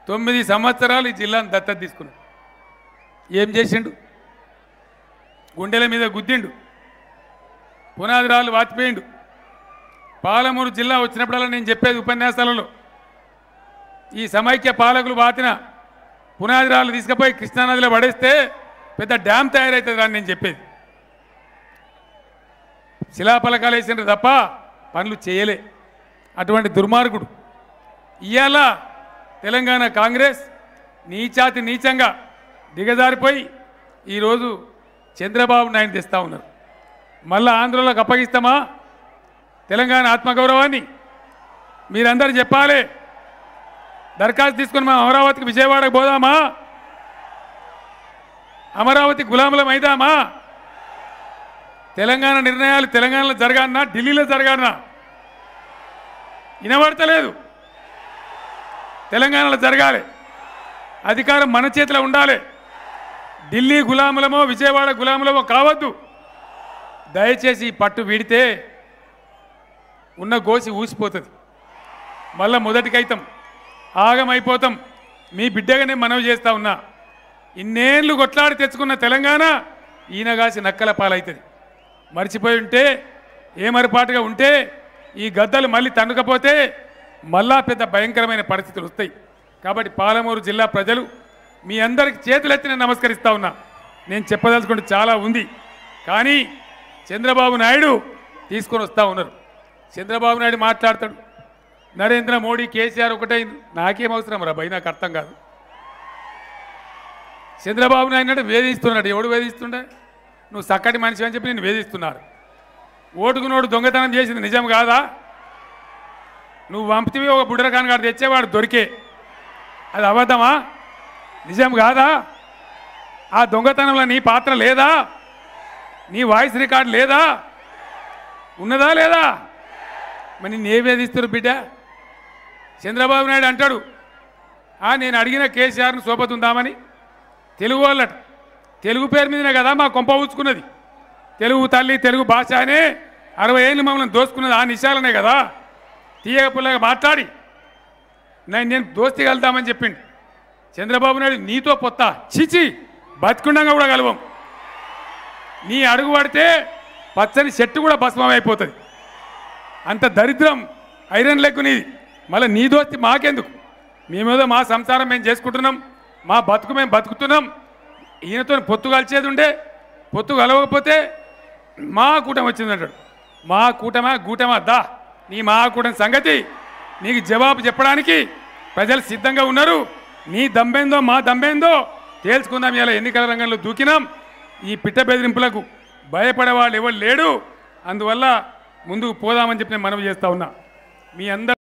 తొమ్మిది సంవత్సరాలు ఈ జిల్లాను దత్తత తీసుకున్నాడు ఏం చేసిండు గుండెల మీద గుద్దిండు పునాదిరాలు వాచిపోయిండు పాలమూరు జిల్లా వచ్చినప్పుడల్లా నేను చెప్పేది ఉపన్యాసాలలో ఈ సమైక్య పాలకులు బాతిన పునాదిరాలు తీసుకుపోయి కృష్ణానదిలో పడేస్తే పెద్ద డ్యామ్ తయారవుతుంది అని నేను చెప్పేది శిలాఫలకాలు వేసిండ్రు తప్ప పనులు చేయలే అటువంటి దుర్మార్గుడు ఇవాళ తెలంగాణ కాంగ్రెస్ నీచాతి నీచంగా దిగజారిపోయి ఈరోజు చంద్రబాబు నాయుడు తెస్తా ఉన్నారు మళ్ళా ఆంధ్రలోకి అప్పగిస్తామా తెలంగాణ ఆత్మగౌరవాన్ని మీరందరూ చెప్పాలి దరఖాస్తు తీసుకొని మేము అమరావతికి విజయవాడకు పోదామా అమరావతి గులాములం అయిదామా తెలంగాణ నిర్ణయాలు తెలంగాణలో జరగాలన్నా ఢిల్లీలో జరగాలన్నా వినబడతలేదు తెలంగాణలో జరగాలి అధికారం మన చేతిలో ఉండాలి ఢిల్లీ గులాములమో విజయవాడ గులాములమో కావద్దు దయచేసి ఈ పట్టు వీడితే ఉన్న గోసి ఊసిపోతుంది మళ్ళా మొదటికైతాం ఆగమైపోతాం మీ బిడ్డగానే మనవి చేస్తా ఉన్నా ఇన్నేళ్ళు కొట్లాడి తెచ్చుకున్న తెలంగాణ ఈయనగాసి నక్కల పాలవుతుంది మర్చిపోయి ఉంటే ఏమరపాటుగా ఉంటే ఈ గద్దలు మళ్ళీ తన్నుకపోతే మళ్ళా పెద్ద భయంకరమైన పరిస్థితులు వస్తాయి కాబట్టి పాలమూరు జిల్లా ప్రజలు మీ అందరికి చేతులెత్తి నేను నమస్కరిస్తా ఉన్నా నేను చెప్పదలుచుకుంటే చాలా ఉంది కానీ చంద్రబాబు నాయుడు తీసుకొని వస్తూ ఉన్నారు చంద్రబాబు నాయుడు మాట్లాడతాడు నరేంద్ర మోడీ కేసీఆర్ ఒకటైంది నాకేం అవసరం రా భయ్ నాకు అర్థం కాదు చంద్రబాబు నాయుడు అంటే వేధిస్తున్నాడు ఎవడు వేధిస్తుండే నువ్వు చక్కటి మనిషి అని చెప్పి నేను వేధిస్తున్నారు ఓటుకు నోటు దొంగతనం చేసింది నిజం కాదా నువ్వు పంపితివి ఒక బుడ్రకాన్ గారు తెచ్చేవాడు దొరికే అది అబద్ధమా నిజం కాదా ఆ దొంగతనంలో నీ పాత్ర లేదా నీ వాయిస్ రికార్డ్ లేదా ఉన్నదా లేదా మరి నిన్ను ఏ వేధిస్తారు బిడ్డ చంద్రబాబు నాయుడు అంటాడు "ఆ, నేను అడిగిన కేసీఆర్ను సోపతుందామని తెలుగు వాళ్ళట తెలుగు పేరు మీదనే కదా మా కొంప ఊచుకున్నది తెలుగు తల్లి తెలుగు భాష అనే అరవై ఏళ్ళు మమ్మల్ని దోసుకున్నది ఆ నిశాలనే కదా తీయగ పుల్లగా మాట్లాడి నేను నేను దోస్తి కలుద్దామని చెప్పిండు చంద్రబాబు నాయుడు నీతో పొత్త చిచి బతికుండంగా కూడా కలవం నీ అడుగు పడితే పచ్చని చెట్టు కూడా భస్మం అయిపోతుంది అంత దరిద్రం ఐరన్ లెక్కు నీది మళ్ళీ నీ దోస్తి మాకెందుకు మేమేదో మా సంసారం మేము చేసుకుంటున్నాం మా బతుకు మేము బతుకుతున్నాం ఈయనతో పొత్తు కలిసేది ఉండే పొత్తు కలవకపోతే మా కూటమి వచ్చింది అంటాడు మా కూటమా గూటమా దా నీ మా కూటమి సంగతి నీకు జవాబు చెప్పడానికి ప్రజలు సిద్ధంగా ఉన్నారు నీ దమ్మేందో మా దమ్మేందో తేల్చుకుందాం ఇలా ఎన్నికల రంగంలో దూకినాం ఈ పిట్ట బెదిరింపులకు భయపడే వాళ్ళు ఎవరు లేడు అందువల్ల ముందుకు పోదామని చెప్పి నేను మనవి చేస్తా ఉన్నా మీ అందరు